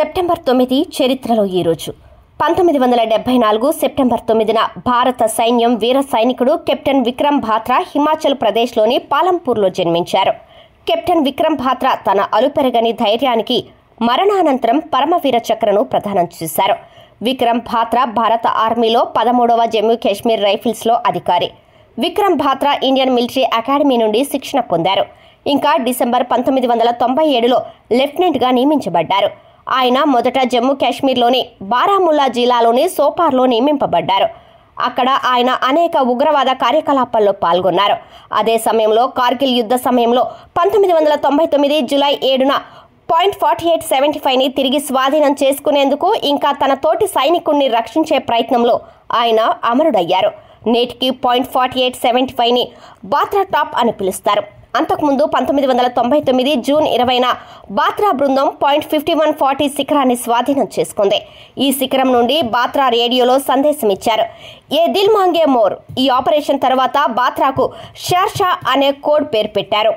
September తొమ్మిది చరిత్రలో ఈరోజు పంతొమ్మిది వందల డెబ్బై నాలుగు సెప్టెంబర్ తొమ్మిదిన భారత సైన్యం వీర సైనికుడు కెప్టెన్ విక్రమ్ భాత్రా హిమాచల్ ప్రదేశ్లోని పాలంపూర్లో జన్మించారు కెప్టెన్ విక్రమ్ భాత్రా తన అలుపెరగని ధైర్యానికి మరణానంతరం పరమవీర చక్రను ప్రదానం చేశారు విక్రమ్ భాత్రా భారత ఆర్మీలో పదమూడవ జమ్మూ కాశ్మీర్ రైఫిల్స్లో అధికారి Vikram Batra Indian military academy నుండి శిక్షణ పొందారు ఇంకా డిసెంబర్ పంతొమ్మిది వందల తొంభై ఏడులో లెఫ్టినెంట్గా నియమించబడ్డారు ఆయన మొదట జమ్మూ కాశ్మీర్లోని బారాముల్లా జిల్లాలోని సోపార్లో నియమింపబడ్డారు అక్కడ ఆయన అనేక ఉగ్రవాద కార్యకలాపాల్లో పాల్గొన్నారు అదే సమయంలో కార్గిల్ యుద్ధ సమయంలో పంతొమ్మిది వందల తొంభై తొమ్మిది జులై ఏడున పాయింట్ ఫార్టీ ఎయిట్ సెవెంటీ ఫైవ్ని తిరిగి స్వాధీనం చేసుకునేందుకు ఇంకా తన తోటి సైనికుణ్ణి రక్షించే ప్రయత్నంలో ఆయన అమరుడయ్యారు నేటికి పాయింట్ ఫార్టీ ఎయిట్ సెవెంటీ ఫైవ్ని బాత్రా టాప్ అని పిలుస్తారు అంతకుముందు పంతొమ్మిది వందల తొంభై తొమ్మిది జూన్ ఇరవైన బాత్రా బృందం పాయింట్ ఫిఫ్టీ వన్ ఫార్టీ శిఖరాన్ని స్వాధీనం చేసుకుంది ఈ శిఖరం నుండి బాత్రా రేడియోలో సందేశం ఇచ్చారు ఏ దిల్ మాంగే మోర్ ఈ ఆపరేషన్ తర్వాత బాత్రాకు షేర్షా అనే కోడ్ పేరు పెట్టారు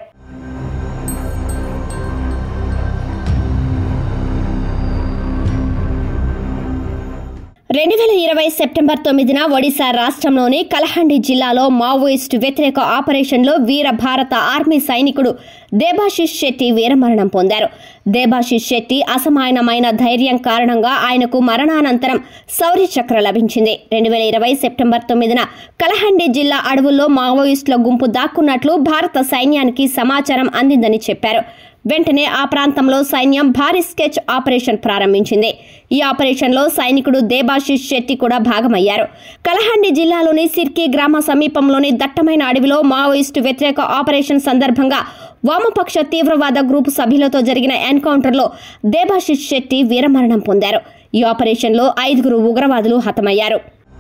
రెండు వేల ఇరవై సెప్టెంబర్ తొమ్మిదిన ఒడిశా రాష్ట్రంలోని కలహండి జిల్లాలో మావోయిస్టు వ్యతిరేక ఆపరేషన్లో వీర భారత ఆర్మీ సైనికుడు దేబాశిష్ శెట్టి వీరమరణం పొందారు దేబాశిష్ శెట్టి అసమానమైన ధైర్యం కారణంగా ఆయనకు మరణానంతరం శౌర్య చక్ర లభించింది రెండు వేల ఇరవై సెప్టెంబర్ తొమ్మిదిన కలహండి జిల్లా అడవుల్లో మావోయిస్టుల గుంపు దాక్కున్నట్లు భారత సైన్యానికి సమాచారం అందిందని చెప్పారు వెంటనే ఆ ప్రాంతంలో సైన్యం భారీ స్కెచ్ ఆపరేషన్ ప్రారంభించింది ఈ ఆపరేషన్లో సైనికుడు దేబాశిష్ శెట్టి కూడా భాగమయ్యారు కలహండి జిల్లాలోని సిర్కి గ్రామ సమీపంలోని దట్టమైన అడవిలో మావోయిస్టు వ్యతిరేక ఆపరేషన్ సందర్భంగా వామపక్ష తీవ్రవాద గ్రూపు సభ్యులతో జరిగిన ఎన్కౌంటర్లో దేబాశిష్ శెట్టి వీరమరణం పొందారు ఈ ఆపరేషన్లో ఐదుగురు ఉగ్రవాదులు హతమయ్యారు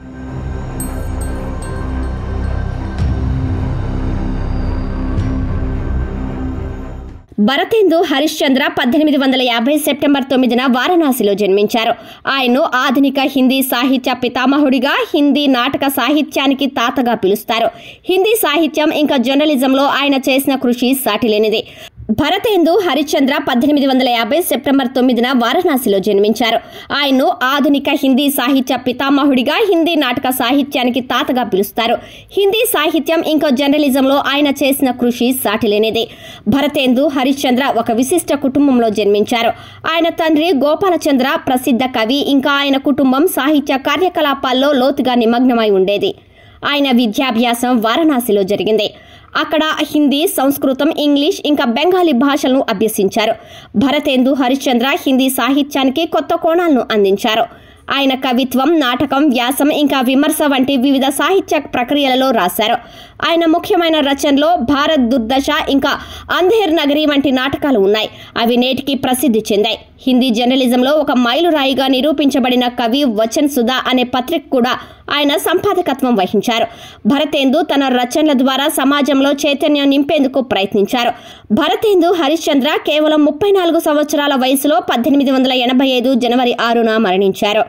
భరతేందు హరిశ్చంద్ర పద్దెనిమిది వందల యాభై సెప్టెంబర్ తొమ్మిదిన వారణాసిలో జన్మించారు ఆయన్ను ఆధునిక హిందీ సాహిత్య పితామహుడిగా హిందీ నాటక సాహిత్యానికి తాతగా పిలుస్తారు హిందీ సాహిత్యం ఇంకా జర్నలిజంలో ఆయన చేసిన కృషి సాటిలేనిది భరతేందు హరిశ్చంద్ర పద్దెనిమిది వందల యాభై సెప్టెంబర్ తొమ్మిదిన వారణాసిలో జన్మించారు ఆయన్ను ఆధునిక హిందీ సాహిత్య పితామహుడిగా హిందీ నాటక సాహిత్యానికి తాతగా పిలుస్తారు హిందీ సాహిత్యం ఇంకా జర్నలిజంలో ఆయన చేసిన కృషి సాటిలేనిది భరతేందు హరిశ్చంద్ర ఒక విశిష్ట కుటుంబంలో జన్మించారు ఆయన తండ్రి గోపాలచంద్ర ప్రసిద్ధ కవి ఇంకా ఆయన కుటుంబం సాహిత్య కార్యకలాపాల్లో లోతుగా నిమగ్నమై ఉండేది ఆయన విద్యాభ్యాసం వారణాసిలో జరిగింది అక్కడ హిందీ సంస్కృతం ఇంగ్లీష్ ఇంకా బెంగాలీ భాషలను అభ్యసించారు భరతేందు హరిశ్చంద్ర హిందీ సాహిత్యానికి కొత్త కోణాలను అందించారు ఆయన కవిత్వం నాటకం వ్యాసం ఇంకా విమర్శ వంటి వివిధ సాహిత్య ప్రక్రియలలో రాశారు ఆయన ముఖ్యమైన రచనలో భారత్ దుర్దశ ఇంకా అంధేర్ నగరి వంటి నాటకాలు ఉన్నాయి అవి నేటికి ప్రసిద్ధి చెందాయి హిందీ జర్నలిజంలో ఒక మైలురాయిగా నిరూపించబడిన కవి వచన్ సుధా అనే పత్రిక కూడా ఆయన సంపాదకత్వం వహించారు భరతేందు తన రచనల ద్వారా సమాజంలో చైతన్యం నింపేందుకు ప్రయత్నించారు భరతేందు హరిశ్చంద్ర కేవలం ముప్పై నాలుగు సంవత్సరాల వయసులో పద్దెనిమిది వందల ఎనభై ఐదు జనవరి ఆరున మరణించారు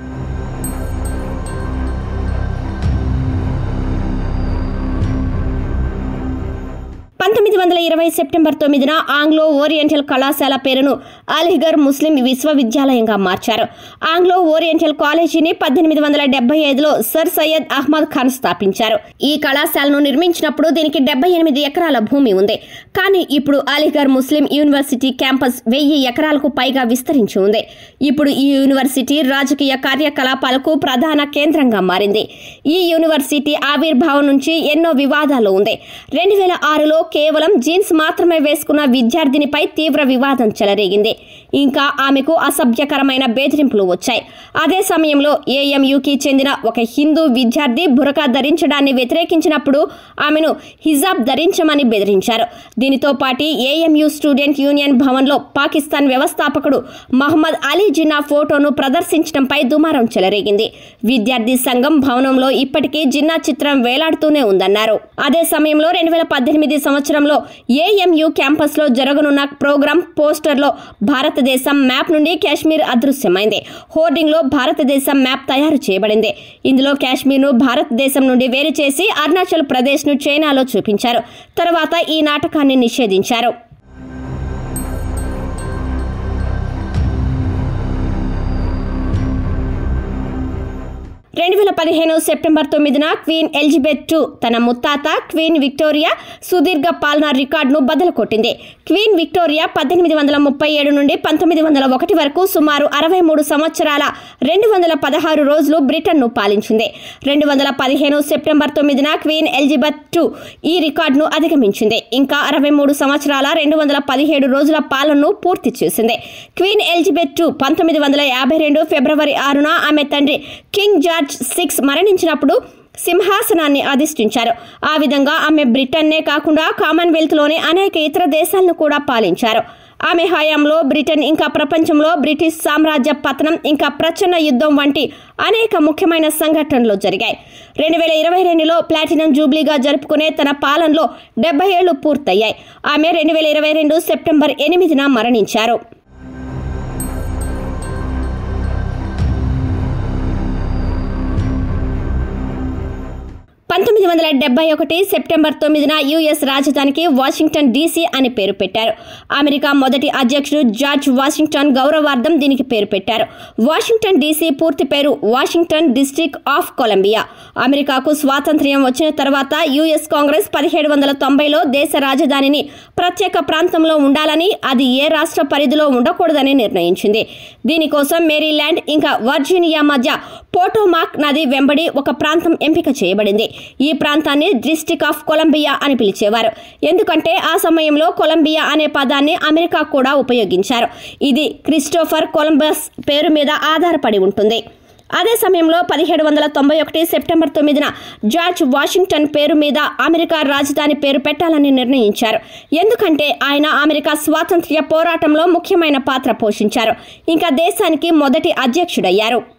పంతొమ్మిది వందల ఇరవై సెప్టెంబర్ తొమ్మిదిన ఆంగ్లో ఓరియంటల్ కళాశాల పేరును అలీగర్ ముస్లిం విశ్వవిద్యాలయంగా మార్చారు ఆంగ్లో ఓరియంటల్ కాలేజీని పద్దెనిమిది వందల డెబ్బై ఐదులో సర్ సయ్యద్ అహ్మద్ ఖాన్ స్థాపించారు ఈ కళాశాలను నిర్మించినప్పుడు దీనికి డెబ్బై ఎనిమిది ఎకరాల భూమి ఉంది కానీ ఇప్పుడు అలీగర్ ముస్లిం యూనివర్సిటీ క్యాంపస్ వెయ్యి ఎకరాలకు పైగా విస్తరించి ఉంది ఇప్పుడు ఈ యూనివర్సిటీ రాజకీయ కార్యకలాపాలకు ప్రధాన కేంద్రంగా మారింది ఈ యూనివర్సిటీ ఆవిర్భావం నుంచి ఎన్నో వివాదాలు ఉంది రెండు వేల ఆరులో కేవలం జీన్స్ మాత్రమే వేసుకున్న విద్యార్థినిపై తీవ్ర వివాదం చెలరేగింది ఇంకా ఆమెకు అసభ్యకరమైన బెదిరింపులు వచ్చాయి అదే సమయంలో ఏఎంయుకి చెందిన ఒక హిందూ విద్యార్థి బురకా ధరించడాన్ని వ్యతిరేకించినప్పుడు ఆమెను హిజాబ్ ధరించమని బెదిరించారు దీనితో పాటు ఏఎంయు స్టూడెంట్ యూనియన్ భవన్లో పాకిస్తాన్ వ్యవస్థాపకుడు మహమ్మద్ అలీ జిన్నా ఫోటోను ప్రదర్శించడంపై దుమారం చెలరేగింది విద్యార్థి సంఘం భవనంలో ఇప్పటికీ జిన్నా చిత్రం వేలాడుతూనే ఉందన్నారు అదే సమయంలో రెండు వేల పద్దెనిమిది సంవత్సరంలో ఏఎంయు క్యాంపస్లో జరగనున్న ప్రోగ్రాం పోస్టర్లో భారతదేశం మ్యాప్ నుండి కాశ్మీర్ అదృశ్యమైంది హోర్డింగ్లో భారతదేశం మ్యాప్ తయారు చేయబడింది ఇందులో కాశ్మీర్ను భారతదేశం నుండి వేరు చేసి అరుణాచల్ ప్రదేశ్ను చైనాలో చూపించారు తర్వాత ఈ నాటకాన్ని నిషేధించారు రెండు వేల పదిహేను సెప్టెంబర్ తొమ్మిదిన క్వీన్ ఎలిజబెత్ టు తన ముత్తాత క్వీన్ విక్టోరియా సుదీర్ఘ పాలనా రికార్డును బద్దలు కొట్టింది క్వీన్ విక్టోరియా పద్దెనిమిది వందల ముప్పై ఏడు నుండి పంతొమ్మిది వందల ఒకటి వరకు సుమారు అరవై మూడు సంవత్సరాల రెండు వందల పదహారు రోజులు బ్రిటన్ను పాలించింది రెండు వందల పదిహేను సెప్టెంబర్ తొమ్మిదిన క్వీన్ ఎలిజబెత్ టు ఈ రికార్డును అధిగమించింది ఇంకా అరవై మూడు సంవత్సరాల రెండు వందల పదిహేడు రోజుల పాలనను పూర్తి చేసింది క్వీన్ ఎలిజబెత్ టు పంతొమ్మిది వందల యాభై రెండు ఫిబ్రవరి ఆరున ఆమె తండ్రి కింగ్ జార్జ్ సిక్స్ మరణించినప్పుడు సింహాసనాన్ని అధిష్ఠించారు ఆ విధంగా ఆమె బ్రిటన్నే కాకుండా కామన్వెల్త్లోని అనేక ఇతర దేశాలను కూడా పాలించారు ఆమె హయాంలో బ్రిటన్ ఇంకా ప్రపంచంలో బ్రిటిష్ సామ్రాజ్య పతనం ఇంకా ప్రచన్న యుద్ధం వంటి అనేక ముఖ్యమైన సంఘటనలు జరిగాయి రెండు వేల ఇరవై రెండులో ప్లాటినం జూబ్లీగా జరుపుకునే తన పాలనలో డెబ్బై ఏళ్లు పూర్తయ్యాయి ఆమె రెండు వేల ఇరవై రెండు సెప్టెంబర్ ఎనిమిదిన మరణించారు పంతొమ్మిది వందల డెబ్బై ఒకటి సెప్టెంబర్ తొమ్మిదిన యుఎస్ రాజధానికి వాషింగ్టన్ డీసీ అని పేరు పెట్టారు అమెరికా మొదటి అధ్యక్షుడు జార్జ్ వాషింగ్టన్ గౌరవార్థం దీనికి పేరు పెట్టారు వాషింగ్టన్ డీసీ పూర్తి పేరు వాషింగ్టన్ డిస్ట్రిక్ట్ ఆఫ్ కొలంబియా అమెరికాకు స్వాతంత్ర్యం వచ్చిన తర్వాత యుఎస్ కాంగ్రెస్ పదిహేడు వందల తొంభైలో దేశ రాజధానిని ప్రత్యేక ప్రాంతంలో ఉండాలని అది ఏ రాష్ట్ర పరిధిలో ఉండకూడదని నిర్ణయించింది దీనికోసం మేరీల్యాండ్ ఇంకా వర్జీనియా మధ్య పోటోమాక్ నది వెంబడి ఒక ప్రాంతం ఎంపిక చేయబడింది ఈ ప్రాంతాన్ని డిస్టిక్ ఆఫ్ కొలంబియా అని పిలిచేవారు ఎందుకంటే ఆ సమయంలో కొలంబియా అనే పదాన్ని అమెరికా కూడా ఉపయోగించారు ఇది క్రిస్టోఫర్ కొలంబస్ పేరు మీద ఆధారపడి ఉంటుంది అదే సమయంలో పదిహేడు వందల తొంభై ఒకటి సెప్టెంబర్ తొమ్మిదిన జార్జ్ వాషింగ్టన్ పేరు మీద అమెరికా రాజధాని పేరు పెట్టాలని నిర్ణయించారు ఎందుకంటే ఆయన అమెరికా స్వాతంత్ర్య పోరాటంలో ముఖ్యమైన పాత్ర పోషించారు ఇంకా దేశానికి మొదటి అధ్యక్షుడయ్యారు